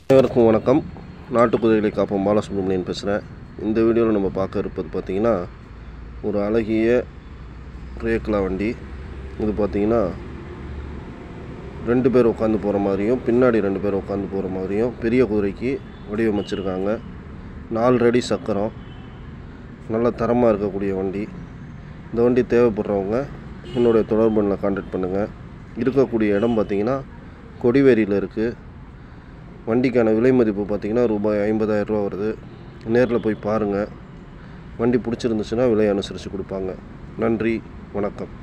அனைவருக்கும் வணக்கம் நாட்டு குதிரைகளை காப்போம் பாலசுப்ரமணியன் பேசுகிறேன் இந்த வீடியோவில் நம்ம பார்க்க இருப்பது பார்த்திங்கன்னா ஒரு அழகிய ரேக்லா வண்டி இது பார்த்திங்கன்னா ரெண்டு பேர் உட்காந்து போகிற மாதிரியும் பின்னாடி ரெண்டு பேர் உட்காந்து போகிற மாதிரியும் பெரிய குதிரைக்கு வடிவமைச்சிருக்காங்க நாலு சக்கரம் நல்ல தரமாக இருக்கக்கூடிய வண்டி இந்த வண்டி தேவைப்படுறவங்க என்னுடைய தொடர்பு எண்ணில் கான்டாக்ட் பண்ணுங்கள் இருக்கக்கூடிய இடம் பார்த்திங்கன்னா கொடிவேரியில் இருக்குது வண்டிக்கான விலை மதிப்பு பார்த்திங்கன்னா ரூபாய் ஐம்பதாயிரம் ரூபா வருது நேரில் போய் பாருங்கள் வண்டி பிடிச்சிருந்துச்சுன்னா விலை அனுசரித்து கொடுப்பாங்க நன்றி வணக்கம்